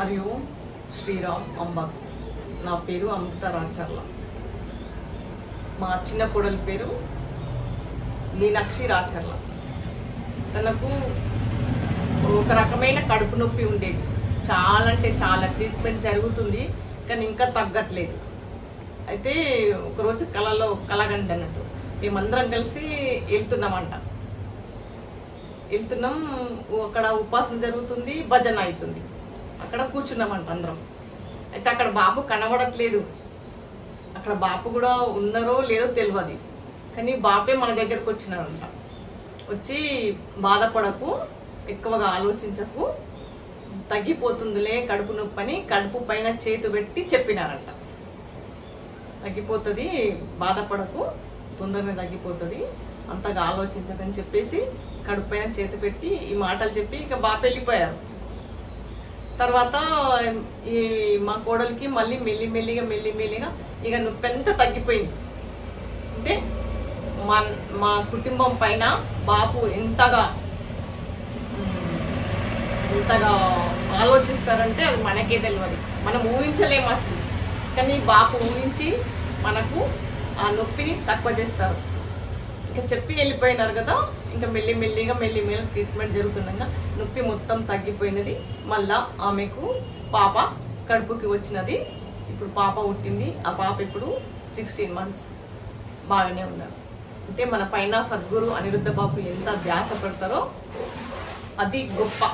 హరి ఓం శ్రీరామ్ అంబ నా పేరు అమృత రాచర్ల మా చిన్న కోడలి పేరు మీనాక్షి రాచర్ల తనకు ఒక రకమైన కడుపు నొప్పి ఉండేది చాలా అంటే చాలా ట్రీట్మెంట్ జరుగుతుంది కానీ ఇంకా తగ్గట్లేదు అయితే ఒకరోజు కళలో కలగండి అన్నట్టు మేమందరం కలిసి వెళ్తున్నామంట వెళ్తున్నాం అక్కడ ఉపాసన జరుగుతుంది భజన అవుతుంది అక్కడ కూర్చున్నామంట అందరం అయితే అక్కడ బాబు కనబడట్లేదు అక్కడ బాపు కూడా ఉన్నారో లేదో తెలియదు కానీ బాపే మన దగ్గరకు వచ్చినారంట వచ్చి బాధపడకు ఎక్కువగా ఆలోచించకు తగ్గిపోతుందిలే కడుపు నొప్పి అని కడుపు పైన చేతు పెట్టి చెప్పినారంట తగ్గిపోతుంది బాధపడకు తొందరగా తగ్గిపోతుంది అంతగా ఆలోచించకని చెప్పేసి కడుపు పైన చేతి పెట్టి ఈ మాటలు చెప్పి ఇక బాప వెళ్ళిపోయారు తర్వాత ఈ మా కోడలికి మళ్ళీ మెల్లి మెల్లిగా మెల్లి మెల్లిగా ఇక నొప్పి అంతా తగ్గిపోయింది అంటే మా మా కుటుంబం పైన బాపు ఎంతగా ఉమ్, ఎంతగా ఆలోచిస్తారంటే అది మనకే తెలియదు మనం ఊహించలేము అసలు కానీ బాపు ఊహించి మనకు ఆ నొప్పిని తక్కువ చేస్తారు ఇంకా చెప్పి వెళ్ళిపోయినారు కదా ఇంకా మెల్లి మెల్లిగా మెల్లి మెల్లి ట్రీట్మెంట్ జరుగుతుండగా నొప్పి మొత్తం తగ్గిపోయినది మళ్ళా ఆమెకు పాప కడుపుకి వచ్చినది ఇప్పుడు పాప పుట్టింది ఆ పాప ఇప్పుడు సిక్స్టీన్ మంత్స్ బాగానే ఉన్నారు అంటే మన పైన సద్గురు అనిరుద్ధ బాబు ఎంత ధ్యాస పెడతారో అది గొప్ప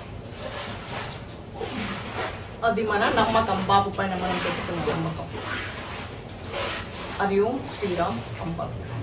అది మన నమ్మకం బాబు పైన మనం పెట్టుకున్న నమ్మకం హరి ఓం శ్రీరామ్ అంబ